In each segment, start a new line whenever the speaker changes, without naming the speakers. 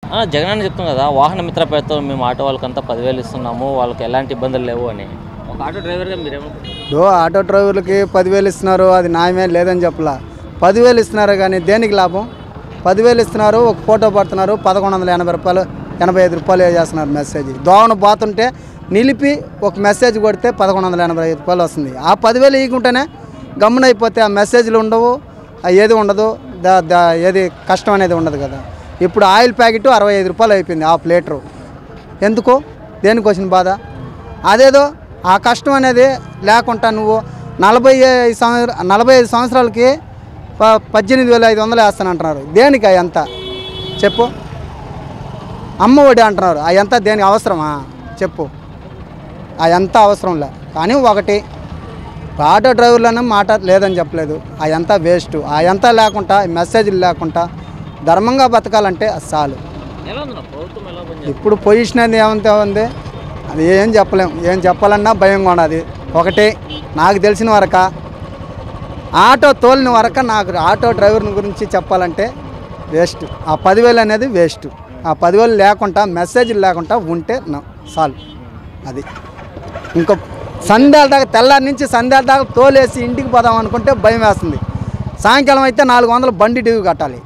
ఆ, జగన్ అని చెప్తున్నాం కదా వాహన మిత్ర పేరుతో మేము ఆటో వాళ్ళకంతా పదివేలు ఇస్తున్నాము వాళ్ళకి ఎలాంటి ఇబ్బందులు లేవు అని ఒక ఆటో డ్రైవర్గా మీరేమనుకుంటున్నారు
ఇప్పుడు ఆటో డ్రైవర్లకి పదివేలు ఇస్తున్నారు అది న్యాయమే లేదని చెప్పలా పదివేలు ఇస్తున్నారు కానీ దేనికి లాభం పదివేలు ఇస్తున్నారు ఒక ఫోటో పడుతున్నారు పదకొండు వందల ఎనభై రూపాయలు ఎనభై ఐదు రూపాయలు చేస్తున్నారు మెసేజ్ దోవన పోతుంటే నిలిపి ఒక మెసేజ్ కొడితే పదకొండు వందల ఎనభై ఐదు రూపాయలు వస్తుంది ఆ పదివేలు ఇవ్వకుంటేనే గమ్మునైపోతే ఆ మెసేజ్లు ఉండవు ఆ ఏది ఉండదు దా దా ఏది కష్టం అనేది ఉండదు కదా ఇప్పుడు ఆయిల్ ప్యాకెట్ అరవై ఐదు రూపాయలు అయిపోయింది హాఫ్ లీటరు ఎందుకు దేనికి వచ్చిన బాధ అదేదో ఆ కష్టం అనేది లేకుండా నువ్వు నలభై ఐదు సంవత్సర నలభై ఐదు సంవత్సరాలకి ప పద్దెనిమిది వేల ఐదు వందలు వేస్తానంటున్నారు దేనికి అవి ఎంత చెప్పు అమ్మ ఒడి అంటున్నారు అవి ఎంత దేనికి అవసరమా చెప్పు అవి ఎంత అవసరం లే కానీ ఒకటి ఆటో డ్రైవర్లను మాట లేదని చెప్పలేదు అవి ఎంత వేస్ట్ అవి ఎంత లేకుండా మెసేజ్లు లేకుండా ధర్మంగా బతకాలంటే అది చాలు
ఎలా ఉంది నా ప్రభుత్వం ఎలా పనిచేస్తుంది
ఇప్పుడు పొజిషన్ అనేది ఏమంతా ఉంది అది ఏం చెప్పలేం ఏం చెప్పాలన్నా భయంగా ఉన్నది ఒకటి నాకు తెలిసిన వరక ఆటో తోలిన వరక నాకు ఆటో డ్రైవర్ని గురించి చెప్పాలంటే వేస్ట్ ఆ పదివేలు అనేది వేస్ట్ ఆ పదివేలు లేకుండా మెసేజ్లు లేకుండా ఉంటే నా చాలు అది ఇంకో సంధ్యాల దాకా తెల్లారి నుంచి సంధ్యాల దాకా తోలేసి ఇంటికి పోదాం అనుకుంటే భయం వేస్తుంది సాయంకాలం అయితే నాలుగు వందలు బండి డ్యూ కట్టాలి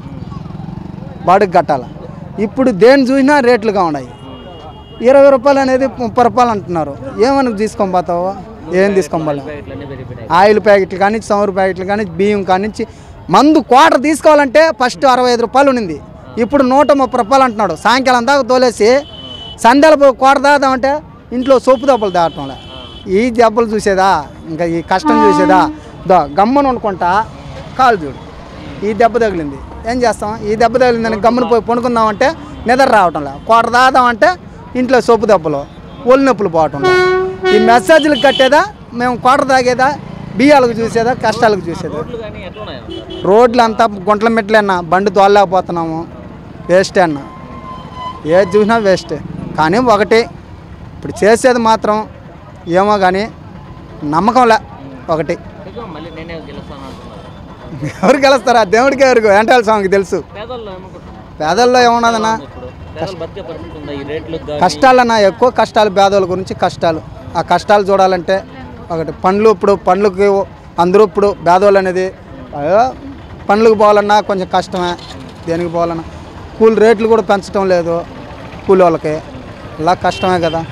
బాడుగు కట్టాలి ఇప్పుడు దేని చూసినా రేట్లుగా ఉన్నాయి ఇరవై రూపాయలు అనేది ముప్పై రూపాయలు అంటున్నారు ఏమని తీసుకొని పోతావు ఏం తీసుకొని పోలేం
ఇట్లన్నీ పెరిగిపోయాయి
ఆయిల్ ప్యాకెట్లు కానీ చమురు ప్యాకెట్లు కానీ బియ్యం కానించి మందు క్వార్టర్ తీసుకోవాలంటే ఫస్ట్ అరవై ఐదు రూపాయలు ఉండింది ఇప్పుడు నూట ముప్పై రూపాయలు అంటున్నాడు సాయంకాలం దాకా తోలేసి సంధ్యాల క్వార్టర్ దాదామంటే ఇంట్లో సోపు దెబ్బలు దాటంలే ఈ దెబ్బలు చూసేదా ఇంకా ఈ కష్టం చూసేదా దో గమ్మను వండుకుంటా కాలు చూడు ఈ దెబ్బ తగిలింది ఏం చేస్తాం ఈ దెబ్బ తగిలిందని గమ్మున పోయి పడుకుందామంటే నిద్ర రావటంలే క్వార్టర్ దాదామంటే ఇంట్లో సోపు దెబ్బలు ఒళ్ళు నొప్పులు పోవటం ఈ మెసేజ్లకు కట్టేదా మేము క్వార్టర్ తాగేదా బియ్యాలకు చూసేదా కష్టాలకు చూసేదా
రోడ్లు కానీ ఎట్లా ఉన్నాయి
రోడ్లు అంతా గుంటల మెట్లే అన్న బండి తోలలేకపోతున్నాము వేస్టే అన్న ఏది చూసినా వేస్టే కానీ ఒకటి ఇప్పుడు చేసేది మాత్రం ఏమో కానీ నమ్మకంలే ఒకటి
ఎందుకు మళ్ళీ నేనే గెలుస్తాను అంటున్నారు
ఎవరు గెలుస్తారా దేవుడికి ఎవరికి వెంటాల స్వామికి తెలుసు
పేదల్లో ఏమనుకుంటున్నారు
పేదల్లో ఏమున్నదన్నా
ఇప్పుడు పేదలు బతికే పరిస్థితి ఉందా ఈ రేట్లు కానీ
కష్టాలన్నా ఎక్కువ కష్టాలు పేదోళ్ళ గురించి కష్టాలు ఆ కష్టాలు చూడాలంటే ఒకటి పండ్లు ఇప్పుడు పండ్లకి అందరూ ఇప్పుడు పేదోళ్ళు అనేది అయ్యో, పండ్లకు పోవాలన్నా కొంచెం కష్టమే దేనికి పోవాలన్నా కూలి రేట్లు కూడా పెంచడం లేదు కూలి వాళ్ళకి ఇలా కష్టమే కదా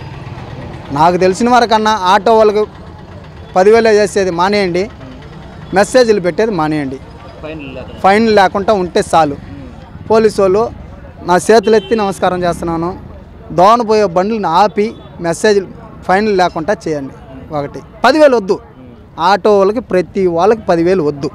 నాకు తెలిసిన వరకన్నా ఆటో వాళ్ళకి పదివేలే చేసేది మానేయండి మెసేజ్లు పెట్టేది మానేయండి
ఫైనల్ లేకుండా
ఫైన్ లేకుండా ఉంటే చాలు పోలీసు వాళ్ళు నా చేతులు ఎత్తి నమస్కారం చేస్తున్నాను దోన పోయే బండ్లను ఆపి మెసేజ్ ఫైన్ లేకుండా చేయండి ఒకటి పదివేలు వద్దు ఆటో వాళ్ళకి ప్రతి వాళ్ళకి పదివేలు వద్దు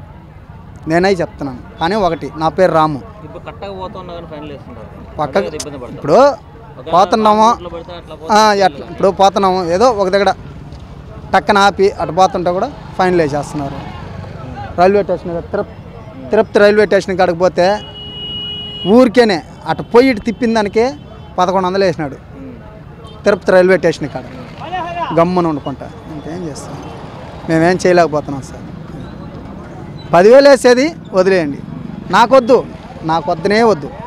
నేనై చెప్తున్నాను కానీ ఒకటి నా పేరు రాము
ఇప్పుడు కట్టక పోతున్నా కానీ ఫైనల్ వేస్తున్నారు
పక్కకు
అదే ఇబ్బంది పడతారు
ఇప్పుడు పోతున్నాము
ఇట్లా పడితే అట్లా
ఆ, ఎట్లా ఇప్పుడు పోతున్నాము ఏదో ఒక దగ్గర టక్కన ఆపి అటు పోతుంటే కూడా ఫైన్లు వేసేస్తున్నారు రైల్వే స్టేషన్ దగ్గర తిరుపతి తిరుపతి రైల్వే స్టేషన్ కాడికి పోతే ఊరికేనే అటు పోయి ఇటు తిప్పిన దానికి పదకొండు వందలు వేసినాడు తిరుపతి రైల్వే స్టేషన్ కాడ గమ్మున వండుకుంటా ఇంకేం చేస్తాం మేమేం చేయలేకపోతున్నాం సార్ పదివేలు వేసేది వదిలేయండి నాకొద్దు నాకు వద్దనే వద్దు